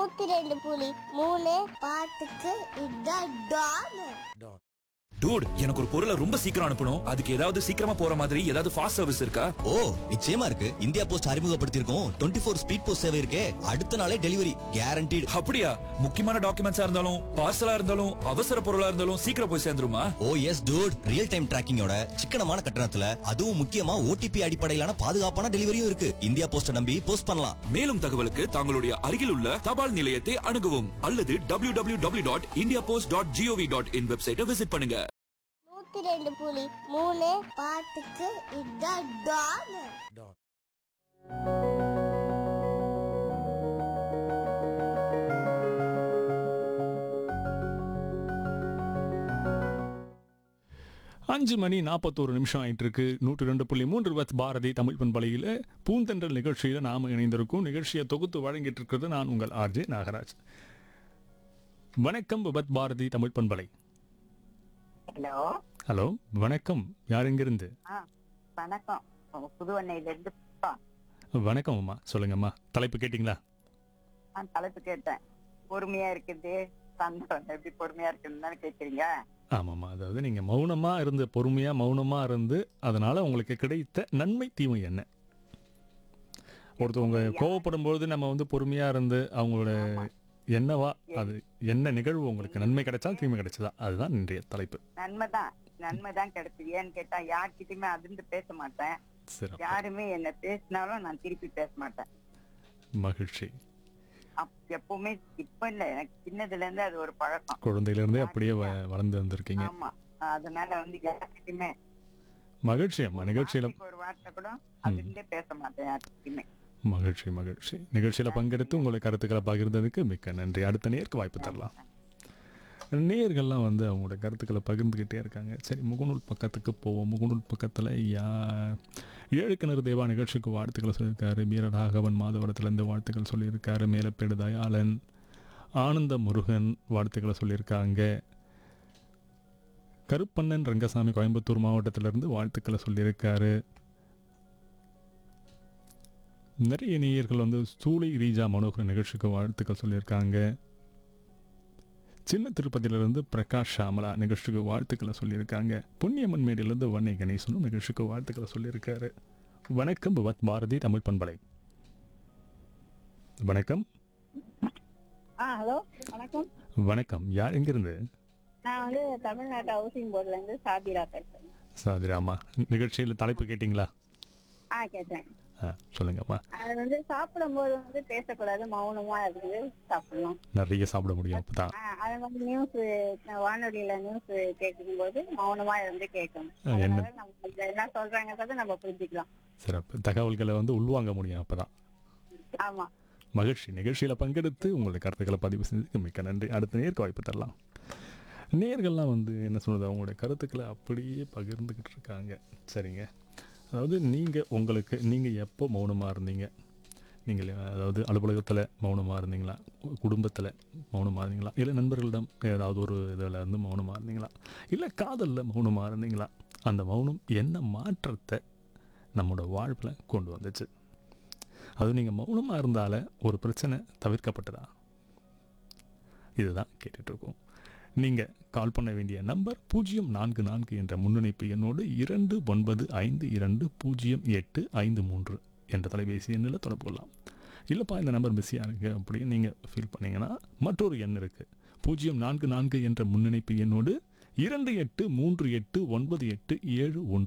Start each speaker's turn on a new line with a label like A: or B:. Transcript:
A: நூத்தி ரெண்டு புலி மூணு பாட்டுக்கு இதான் டான்
B: டூட் எனக்கு ஒரு பொருளை ரொம்ப சீக்கிரம் அனுப்பணும் அதுக்கு ஏதாவது சீக்கிரமா போற மாதிரி ஏதாவது ஃபாஸ்ட் சர்வீஸ் இருக்கா
C: ஓ நிச்சயமா இருக்கு இந்தியா போஸ்ட் அறிமுகப்படுத்தியிருக்கோம் டுவெண்ட்டி ஃபோர் ஸ்பீட் போஸ்ட் சேவை இருக்கே அடுத்த நாளே டெலிவரி கேரண்டீடு
B: அப்படியா முக்கியமான டாக்குமெண்ட்ஸா இருந்தாலும் பார்சலா இருந்தாலும் அவசர பொருளா இருந்தாலும் சீக்கிரம் போய் சேர்ந்துருமா
C: oh yes dude real time டிராக்கிங்கோட சிக்கனமான கட்டணத்துல அதுவும் முக்கியமா ஓடிபி அடிப்படையிலான பாதுகாப்பான டெலிவரியும் இருக்கு இந்தியா போஸ்ட நம்பி போஸ்ட் பண்ணலாம்
B: மேலும் தகவலுக்கு தங்களுடைய அருகில் உள்ள தபால் நிலையத்தை அணுகவும் அல்லது W W W dot India post dot GOV dot in வெப்சைட்டை விசிட் பண்ணுங்க
A: நூத்தி ரெண்டு புலி மூணு பாட்டுக்கு இதான் டான்
D: அஞ்சு மணி நாற்பத்தோரு நிமிஷம் ஆயிட்டு இருக்கு நூற்றி ரெண்டு புள்ளி மூன்று வத் பாரதி தமிழ் பண்பலையில் பூந்தென்றல் நிகழ்ச்சியில் நாம் இணைந்திருக்கும் நிகழ்ச்சியை தொகுத்து வழங்கிட்டு இருக்கிறது நான் உங்கள் ஆர்ஜே நாகராஜ் வணக்கம் விபத் பாரதி தமிழ் பண்பலை
E: ஹலோ
D: ஹலோ வணக்கம் யார் எங்கிருந்து
E: ஆ வணக்கம் உங்க புதுவண்ணையில இருந்து பா.
D: வணக்கம் அம்மா சொல்லுங்கம்மா தலைப்பு கேட்டிங்களா
E: நான் தலைப்பு கேட்டேன் பொறுமையா இருக்குது சந்தோஷம் எப்படி பொறுமையா இருக்குன்னு கேக்குறீங்க
D: ஆமாம்மா அதாவது நீங்கள் மௌனமாக இருந்து பொறுமையாக மௌனமாக இருந்து அதனால் உங்களுக்கு கிடைத்த நன்மை தீமை என்ன ஒருத்தவங்க கோவப்படும் பொழுது நம்ம வந்து பொறுமையாக இருந்து அவங்களோட என்னவா அது என்ன நிகழ்வு உங்களுக்கு நன்மை கிடைச்சா தீமை கிடைச்சதா அதுதான் இன்றைய தலைப்பு
E: நன்மைதான் நன்மைதான் கிடைச்சது ஏன்னு கேட்டா யார்கிட்டயுமே அதிர்ந்து பேச மாட்டேன்
D: சிறப்பு
E: யாருமே என்ன பேசினாலும் நான் திருப்பி பேச மாட்டேன்
D: மகிழ்ச்சி
E: அப்- எப்பவுமே இப்ப இல்ல எனக்கு சின்னதுல இருந்து அது ஒரு பழக்கம்
D: குழந்தையிலேருந்தே அப்படியே வ- வளர்ந்து வந்திருக்கீங்க
E: ஆமா அதனால வந்து யார்கிட்டயுமே
D: மகிழ்ச்சி அம்மா நிகழ்ச்சியில்
E: வார்த்தைக்கு ஒரு வார்த்தை கூட அதிர்ந்தே பேச மாட்டேன் யார்கிட்டயுமே
D: மகிழ்ச்சி மகிழ்ச்சி நிகழ்ச்சியில் பங்கெடுத்து உங்களுடைய கருத்துக்களை பகிர்ந்ததுக்கு மிக்க நன்றி அடுத்த நேருக்கு வாய்ப்பு தரலாம் நேயர்கள்லாம் வந்து அவங்களோட கருத்துக்களை பகிர்ந்துக்கிட்டே இருக்காங்க சரி முகநூல் பக்கத்துக்கு போவோம் முகநூல் பக்கத்தில் யா ஏழு கிணறு தேவா நிகழ்ச்சிக்கு வாழ்த்துக்களை சொல்லியிருக்காரு வீரராகவன் மாதவரத்துலேருந்து வாழ்த்துக்கள் சொல்லியிருக்காரு மேலப்பேடு தயாளன் ஆனந்த முருகன் வாழ்த்துக்களை சொல்லியிருக்காங்க கருப்பண்ணன் ரங்கசாமி கோயம்புத்தூர் மாவட்டத்திலிருந்து வாழ்த்துக்களை சொல்லியிருக்காரு நிறைய நேயர்கள் வந்து சூளை ரீஜா மனோகர் நிகழ்ச்சிக்கு வாழ்த்துக்கள் சொல்லியிருக்காங்க சின்ன திருப்பதியிலிருந்து பிரகாஷ் ஷாமலா நிகழ்ச்சிக்கு வாழ்த்துக்களை சொல்லியிருக்காங்க புண்ணியம்மன் மேடிலிருந்து வன்னை கணேசனும் நிகழ்ச்சிக்கு வாழ்த்துக்களை சொல்லியிருக்காரு வணக்கம் பவத் பாரதி தமிழ் பண்பலை வணக்கம்
F: ஆ ஹலோ வணக்கம்
D: வணக்கம் யார் எங்கிருந்து
F: நான் வந்து தமிழ்நாட்டு ஹவுசிங் போர்டுல இருந்து சாபிரா பேசுறேன்
D: சாதிராமா நிகழ்ச்சியில் தலைப்பு கேட்டிங்களா
F: ஆ கேட்டேன்
D: ஆ சொல்லுங்கம்மா
F: அது வந்து சாப்பிடும்போது வந்து பேசக்கூடாது மௌனமா இருந்து சாப்பிடணும்
D: நிறைய சாப்பிட முடியும் அப்பதான்
F: ஆ, அது வந்து நியூஸ் வானொலியில நியூஸ் கேட்கும்போது மௌனமா இருந்து கேட்கணும்
D: ஆ, என்ன?
F: அதனால நம்ம இதுல என்ன சொல்றாங்கன்றதை நம்ம புரிஞ்சுக்கலாம்
D: சிறப்பு தகவல்களை வந்து உள்வாங்க முடியும் அப்பதான்
F: ஆமா
D: மகிழ்ச்சி நிகழ்ச்சியில் பங்கெடுத்து உங்களுடைய கருத்துக்களை பதிவு செஞ்சதுக்கு மிக்க நன்றி அடுத்த நேருக்கு வாய்ப்பு தரலாம் நேர்கள்லாம் வந்து என்ன சொல்றது அவங்களுடைய கருத்துக்களை அப்படியே பகிர்ந்துக்கிட்டு இருக்காங்க சரிங்க அதாவது நீங்கள் உங்களுக்கு நீங்கள் எப்போ மௌனமாக இருந்தீங்க நீங்கள் அதாவது அலுவலகத்தில் மௌனமாக இருந்தீங்களா குடும்பத்தில் மௌனமாக இருந்தீங்களா இல்லை நண்பர்களிடம் ஏதாவது ஒரு இதில் இருந்து மௌனமாக இருந்தீங்களா இல்லை காதலில் மௌனமாக இருந்தீங்களா அந்த மௌனம் என்ன மாற்றத்தை நம்மளோட வாழ்வில் கொண்டு வந்துச்சு அது நீங்கள் மௌனமாக இருந்தால ஒரு பிரச்சனை தவிர்க்கப்பட்டதா இதுதான் கேட்டுட்ருக்கோம் நீங்கள் கால் பண்ண வேண்டிய நம்பர் பூஜ்ஜியம் நான்கு நான்கு என்ற முன்னணிப்பு எண்ணோடு இரண்டு ஒன்பது ஐந்து இரண்டு பூஜ்ஜியம் எட்டு ஐந்து மூன்று என்ற தொலைபேசி எண்ணில் தொடர்பு கொள்ளலாம் இல்லைப்பா இந்த நம்பர் பிஸியாக இருக்குது அப்படின்னு நீங்கள் ஃபீல் பண்ணீங்கன்னா மற்றொரு எண் இருக்குது பூஜ்ஜியம் நான்கு நான்கு என்ற முன்னணிப்பு எண்ணோடு இரண்டு எட்டு மூன்று எட்டு ஒன்பது எட்டு ஏழு ஒன்று